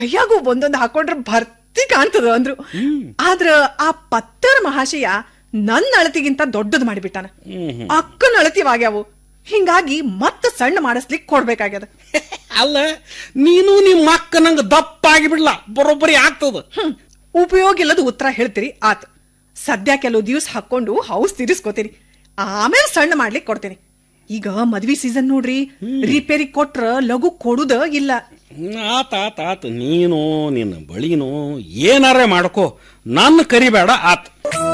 ಕೈಯಾಗೂ ಒಂದೊಂದು ಹಾಕೊಂಡ್ರೆ ಭರ್ತಿ ಕಾಣ್ತದ ಅಂದ್ರು ಆದ್ರ ಆ ಪತ್ತರ ಮಹಾಶಯ ನನ್ನ ಅಳತಿಗಿಂತ ದೊಡ್ಡದು ಮಾಡಿಬಿಟ್ಟಾನ ಅಕ್ಕನ ಅಳತಿವಾಗ್ಯಾವು ಹಿಂಗಾಗಿ ಮತ್ತ ಸಣ್ಣ ಮಾಡಿಸ್ಲಿಕ್ ಕೊಡ್ಬೇಕಾಗ್ಯದ ಅಲ್ಲ ನೀನು ನಿಮ್ಮ ಅಕ್ಕ ನಂಗೆ ದಪ್ಪ ಆಗಿಬಿಡ್ಲ ಬರೋಬ್ಬರಿ ಆಗ್ತದ ಹ್ಮ್ ಉಪಯೋಗ ಇಲ್ಲದ ಉತ್ತರ ಹೇಳ್ತೀರಿ ಆತ್ ಸದ್ಯ ಕೆಲವು ದಿವಸ ಹಾಕೊಂಡು ಹೌಸ್ ತೀರಿಸ್ಕೋತೀರಿ ಆಮೇಲೆ ಸಣ್ಣ ಮಾಡ್ಲಿಕ್ ಕೊಡ್ತೀನಿ ಈಗ ಮದ್ವಿ ಸೀಸನ್ ನೋಡ್ರಿ ರಿಪೇರಿ ಕೊಟ್ರ ಲಘು ಕೊಡುದ ಇಲ್ಲ ಆತ ಆತ ಆತ ನೀನು ನಿನ್ನ ಬಳಿನೋ ಏನಾರೇ ಮಾಡ್ಕೋ ನನ್ನ ಕರಿಬೇಡ ಆತ್